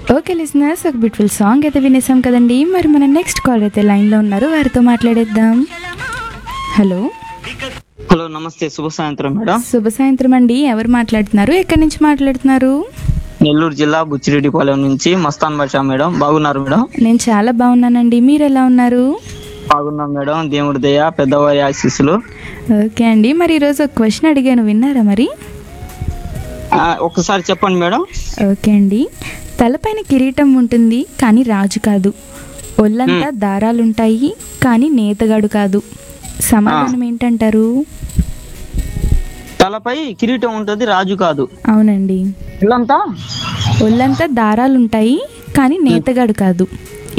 okay listeners ఒక beautiful song అయితే వినేసాం కదండి మరి మన నెక్స్ట్ కాల్ అయితే లైన్లో ఉన్నారు వారితో మాట్లాడేద్దాం హలో హలో నమస్తే శుభ సాయంత్రం మేడం శుభ సాయంత్రం అండి ఎవరు మాట్లాడుతున్నారు ఎక్కడి నుంచి మాట్లాడుతున్నారు నెల్లూరు జిల్లా బుచ్చిరెడ్డిపాలెం నుంచి మస్తాన్ బాషా మేడం బాగున్నారు మేడం నేను చాలా బాగున్నానండి మీరు ఎలా ఉన్నారు బాగున్నాం మేడం దేవుడి దయ పెద్దవారి ఆశీస్సులు ఓకే అండి మరి ఈరోజు ఒక క్వశ్చన్ అడిగాను విన్నారా మరి ఆ, ఒక్కసారి చెప్పండి మేడం ఓకే అండి తలపైన కిరీటం ఉంటుంది కానీ రాజు కాదు ఒళ్ళంతా దారాలుంటాయి కానీ నేతగాడు కాదు సమాధానం ఏంటంటారు తలపై కిరీటం ఉంటుంది రాజు కాదు అవునండి ఇల్లంతా ఒళ్ళంతా దారాలుంటాయి కానీ నేతగాడు కాదు